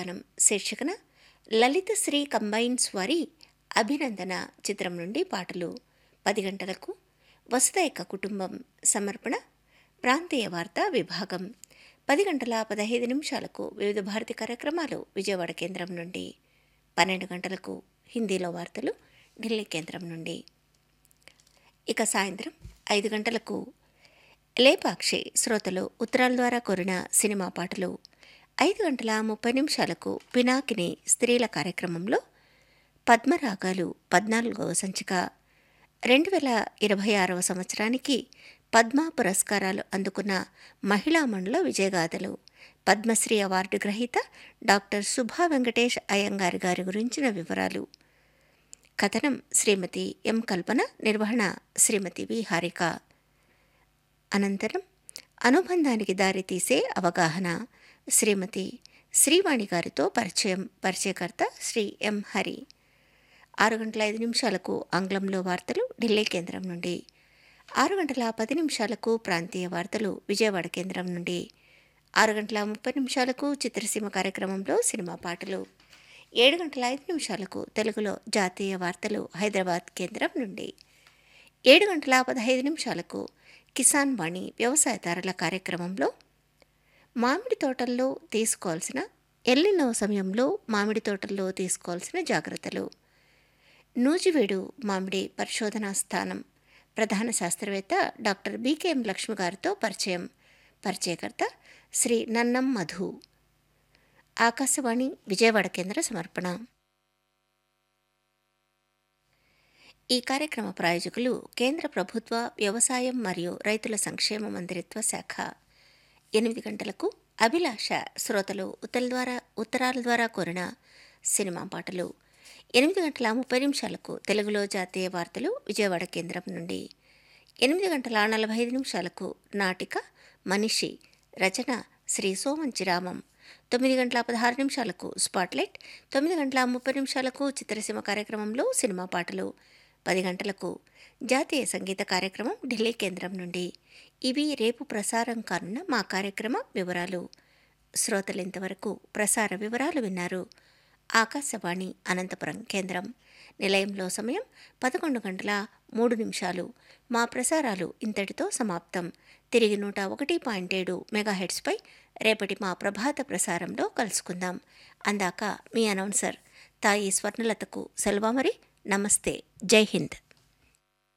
గానం శీర్షికన లలిత శ్రీ కంబైన్స్ వారి అభినందన చిత్రం నుండి పాటలు పది గంటలకు వసుదైక కుటుంబం సమర్పణ ప్రాంతీయ వార్తా విభాగం పది గంటల పదహైదు నిమిషాలకు వివిధ భారతి కార్యక్రమాలు విజయవాడ కేంద్రం నుండి పన్నెండు గంటలకు హిందీలో వార్తలు ఢిల్లీ కేంద్రం నుండి ఇక సాయంత్రం ఐదు గంటలకు లేపాక్షి శ్రోతలు ఉత్తరాల ద్వారా కోరిన సినిమా పాటలు ఐదు గంటల ముప్పై నిమిషాలకు పినాకిని స్త్రీల కార్యక్రమంలో పద్మరాగాలు పద్నాలుగవ సంచిక రెండు వేల ఇరవై ఆరవ సంవత్సరానికి పద్మ పురస్కారాలు అందుకున్న మహిళా మండల విజయగాథలు పద్మశ్రీ అవార్డు గ్రహీత డాక్టర్ సుభా వెంకటేష్ అయ్యంగారి గారి గురించిన వివరాలు కథనం శ్రీమతి ఎం కల్పన నిర్వహణ శ్రీమతి వి హారిక అనంతరం అనుబంధానికి దారితీసే అవగాహన శ్రీమతి శ్రీవాణి గారితో పరిచయం పరిచయకర్త శ్రీ ఎం హరి ఆరు గంటల ఐదు నిమిషాలకు ఆంగ్లంలో వార్తలు ఢిల్లీ కేంద్రం నుండి ఆరు గంటల పది నిమిషాలకు ప్రాంతీయ వార్తలు విజయవాడ కేంద్రం నుండి ఆరు గంటల ముప్పై నిమిషాలకు చిత్రసీమ కార్యక్రమంలో సినిమా పాటలు ఏడు గంటల ఐదు నిమిషాలకు తెలుగులో జాతీయ వార్తలు హైదరాబాద్ కేంద్రం నుండి ఏడు గంటల పదహైదు నిమిషాలకు కిసాన్ వాణి వ్యవసాయదారుల కార్యక్రమంలో మామిడి తోటల్లో తీసుకోవాల్సిన ఎల్లినో సమయంలో మామిడి తోటల్లో తీసుకోవాల్సిన జాగ్రత్తలు నూజివేడు మామిడి పరిశోధనా స్థానం ప్రధాన శాస్త్రవేత్త డాక్టర్ బీకేఎం లక్ష్మి గారితో పరిచయం పరిచయకర్త శ్రీ నన్నం మధు ఆకాశవాణి విజయవాడ కేంద్ర సమర్పణ ఈ కార్యక్రమ ప్రాయోజకులు కేంద్ర ప్రభుత్వ వ్యవసాయం మరియు రైతుల సంక్షేమ మంత్రిత్వ శాఖ ఎనిమిది గంటలకు అభిలాష శ్రోతలు ఉత్తరాల ద్వారా ఉత్తరాల ద్వారా కోరిన సినిమా పాటలు ఎనిమిది గంటల ముప్పై నిమిషాలకు తెలుగులో జాతీయ వార్తలు విజయవాడ కేంద్రం నుండి ఎనిమిది గంటల నలభై ఐదు నిమిషాలకు నాటిక మనిషి రచన శ్రీ సోమంచిరామం తొమ్మిది గంటల పదహారు నిమిషాలకు స్పాట్లైట్ తొమ్మిది గంటల ముప్పై నిమిషాలకు చిత్రసీమ కార్యక్రమంలో సినిమా పాటలు పది గంటలకు జాతీయ సంగీత కార్యక్రమం ఢిల్లీ కేంద్రం నుండి ఇవి రేపు ప్రసారం కానున్న మా కార్యక్రమ వివరాలు శ్రోతలు ఇంతవరకు ప్రసార వివరాలు విన్నారు ఆకాశవాణి అనంతపురం కేంద్రం నిలయంలో సమయం పదకొండు గంటల మూడు నిమిషాలు మా ప్రసారాలు ఇంతటితో సమాప్తం తిరిగి నూట ఒకటి పాయింట్ ఏడు మెగాహెడ్స్పై రేపటి మా ప్రభాత ప్రసారంలో కలుసుకుందాం అందాక మీ అనౌన్సర్ తాయి స్వర్ణలతకు సెలవు మరి నమస్తే జై హింద్